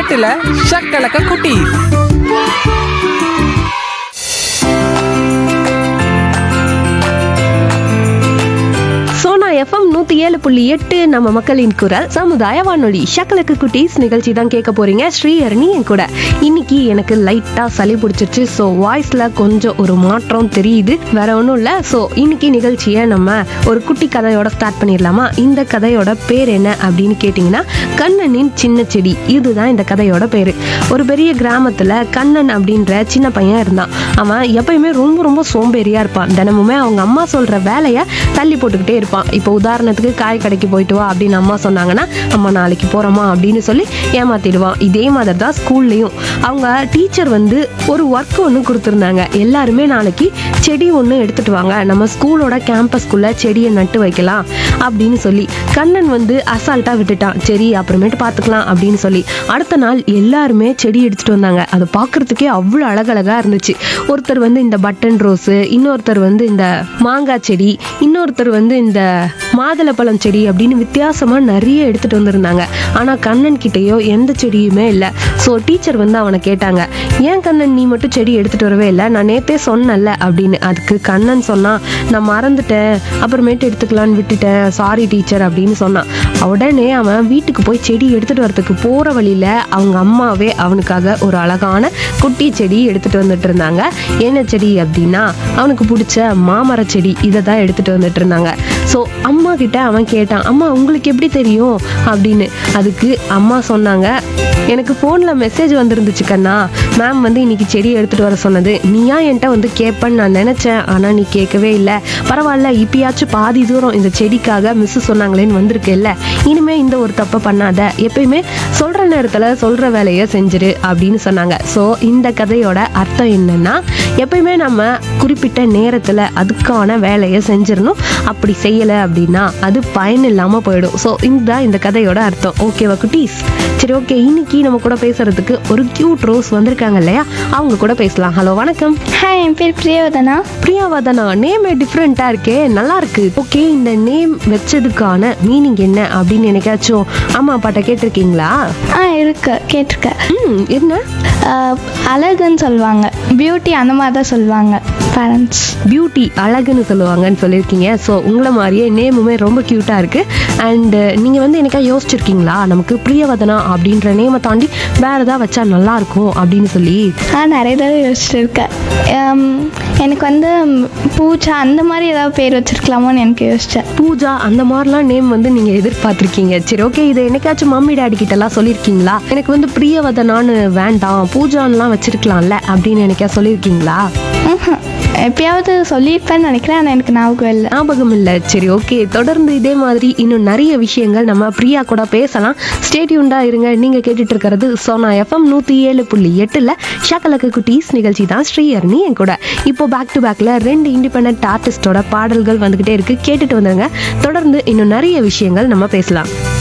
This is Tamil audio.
எட்டுல ஷக்கலக்க குட்டி சோனா எஃப்எம் நூத்தி ஏழு புள்ளி எட்டு நம்ம மக்களின் குரல் சமுதாய வானொலி ஷக்கலுக்கு குட்டீஸ் நிகழ்ச்சி தான் கேட்க போறீங்க ஸ்ரீஹரணி என் கூட இன்னைக்கு எனக்கு லைட்டா சளி பிடிச்சிருச்சு ஸோ வாய்ஸ்ல கொஞ்சம் ஒரு மாற்றம் தெரியுது வேற ஒன்றும் இல்லை ஸோ இன்னைக்கு நிகழ்ச்சியை நம்ம ஒரு குட்டி கதையோட ஸ்டார்ட் பண்ணிடலாமா இந்த கதையோட பேர் என்ன அப்படின்னு கேட்டிங்கன்னா கண்ணனின் சின்ன செடி இதுதான் இந்த கதையோட பேரு ஒரு பெரிய கிராமத்துல கண்ணன் அப்படின்ற சின்ன பையன் இருந்தான் அவன் எப்பயுமே ரொம்ப ரொம்ப சோம்பேறியா இருப்பான் தினமுமே அவங்க அம்மா சொல்ற வேலையை தள்ளி போட்டுக்கிட்டே இருப்பான் இப்போ உதாரணத்துக்கு காய் கடைக்கு போயிட்டு வா அப்படின்னு அம்மா சொன்னாங்கன்னா அம்மா நாளைக்கு போறோமா அப்படின்னு சொல்லி ஏமாத்திடுவான் இதே மாதிரி தான் ஸ்கூல்லையும் அவங்க டீச்சர் வந்து ஒரு ஒர்க் ஒன்று கொடுத்துருந்தாங்க எல்லாருமே நாளைக்கு செடி ஒன்று எடுத்துட்டு வாங்க நம்ம ஸ்கூலோட கேம்பஸ்குள்ள செடியை நட்டு வைக்கலாம் அப்படின்னு சொல்லி கண்ணன் வந்து அசால்ட்டா விட்டுட்டான் சரி அப்புறமேட்டு பார்த்துக்கலாம் அப்படின்னு சொல்லி அடுத்த நாள் எல்லாருமே செடி எடுத்துட்டு வந்தாங்க அதை பார்க்கறதுக்கே அவ்வளோ அழகழகா இருந்துச்சு ஒருத்தர் வந்து இந்த பட்டன் ரோஸு இன்னொருத்தர் வந்து இந்த மாங்காய் செடி இன்னொருத்தர் வந்து இந்த மாதுளப்பழம் செடி அப்படின்னு வித்தியாசமா நிறைய எடுத்துட்டு வந்திருந்தாங்க ஆனா கண்ணன் கிட்டேயோ எந்த செடியுமே இல்லை ஸோ டீச்சர் வந்து அவனை கேட்டாங்க ஏன் கண்ணன் நீ மட்டும் செடி எடுத்துட்டு வரவே இல்லை நான் நேத்தே சொன்னேன்ல அப்படின்னு அதுக்கு கண்ணன் சொன்னான் நான் மறந்துட்டேன் அப்புறமேட்டு எடுத்துக்கலான்னு விட்டுட்டேன் சாரி டீச்சர் அப்படின்னு சொன்னான் உடனே அவன் வீட்டுக்கு போய் செடி எடுத்துட்டு வரதுக்கு போற வழியில அவங்க அம்மாவே அவனுக்காக ஒரு அழகான குட்டி செடி எடுத்துட்டு வந்துட்டு இருந்தாங்க என்ன செடி அப்படின்னா அவனுக்கு பிடிச்ச மாமர செடி இதை தான் எடுத்துட்டு வந்துட்டு இருந்தாங்க ஸோ அம்மா கிட்ட அவன் கேட்டான் அம்மா உங்களுக்கு எப்படி தெரியும் அப்படின்னு அதுக்கு அம்மா சொன்னாங்க எனக்கு ஃபோனில் மெசேஜ் வந்திருந்துச்சு கண்ணா மேம் வந்து இன்னைக்கு செடி எடுத்துட்டு வர சொன்னது நீயா என்கிட்ட வந்து கேட்பேன்னு நான் நினச்சேன் ஆனால் நீ கேட்கவே இல்லை பரவாயில்ல இப்பயாச்சும் பாதி தூரம் இந்த செடிக்காக மிஸ் சொன்னாங்களேன்னு வந்திருக்குல்ல இனிமே இந்த ஒரு தப்பை பண்ணாத எப்பயுமே சொல்கிற நேரத்தில் சொல்கிற வேலையை செஞ்சிரு அப்படின்னு சொன்னாங்க ஸோ இந்த கதையோட அர்த்தம் என்னன்னா எப்பயுமே நம்ம குறிப்பிட்ட நேரத்தில் அதுக்கான வேலையை செஞ்சிடணும் அப்படி செய்யலை அப்படின்னா அது பயன் இல்லாமல் போயிடும் ஸோ இதுதான் இந்த கதையோட அர்த்தம் ஓகேவா குட்டீஸ் சரி ஓகே இன்னைக்கு நம்ம கூட பேசுறதுக்கு ஒரு கியூட் ரோஸ் வந்திருக்காங்க இல்லையா அவங்க கூட பேசலாம் ஹலோ வணக்கம் ஹாய் என் பேர் பிரியவதனா பிரியாவதனா நேம் டிஃப்ரெண்டா இருக்கே நல்லா இருக்கு ஓகே இந்த நேம் வச்சதுக்கான மீனிங் என்ன அப்படின்னு எனக்காச்சும் அம்மா அப்பாட்ட கேட்டிருக்கீங்களா ஆ இருக்கு கேட்டிருக்கேன் ம் என்ன ஆஹ், அழகுன்னு சொல்லுவாங்க பியூட்டி அந்த மாதிரி தான் சொல்லுவாங்க பேரண்ட்ஸ் பியூட்டி அழகுன்னு சொல்லுவாங்கன்னு சொல்லியிருக்கீங்க ஸோ உங்களை மாதிரியே நேமுமே ரொம்ப க்யூட்டாக இருக்குது அண்டு நீங்கள் வந்து எனக்கா யோசிச்சிருக்கீங்களா நமக்கு பிரியவதனா அப்படின்ற நேமை தாண்டி வேறு ஏதாவது வச்சா நல்லா இருக்கும் அப்படின்னு சொல்லி நான் நிறைய தடவை யோசிச்சிருக்கேன் ஆம், எனக்கு வந்து ம், பூஜா அந்த மாதிரி ஏதாவது பேர் வச்சிருக்கலாமோன்னு எனக்கு யோசித்தேன் பூஜா அந்த மாதிரிலாம் நேம் வந்து நீங்கள் எதிர்பார்த்துருக்கீங்க சரி ஓகே இதை என்னைக்காச்சும் மம்மி டாடி கிட்டலாம் சொல்லியிருக்கீங்களா எனக்கு வந்து பிரியவதனான்னு வேண்டாம் பூஜான்லாம் வச்சிருக்கலாம்ல அப்படின்னு எனக்கா சொல்லியிருக்கீங்களா எப்பயாவது சொல்லியிருப்பேன்னு நினைக்கிறேன் ஆனால் எனக்கு ஞாபகம் இல்லை ஞாபகம் இல்லை சரி ஓகே தொடர்ந்து இதே மாதிரி இன்னும் நிறைய விஷயங்கள் நம்ம பிரியா கூட பேசலாம் ஸ்டேட்யூண்டா இருங்க நீங்க கேட்டுட்டு இருக்கிறது சோனா எஃப்எம் நூத்தி ஏழு புள்ளி எட்டுல ஷக்கலக்கு குட்டீஸ் நிகழ்ச்சி தான் ஸ்ரீஹரணி என் கூட இப்போ பேக் டு பேக்ல ரெண்டு இண்டிபெண்ட் ஆர்டிஸ்டோட பாடல்கள் வந்துகிட்டே இருக்கு கேட்டுட்டு வந்துருங்க தொடர்ந்து இன்னும் நிறைய விஷயங்கள் நம்ம பேசலாம்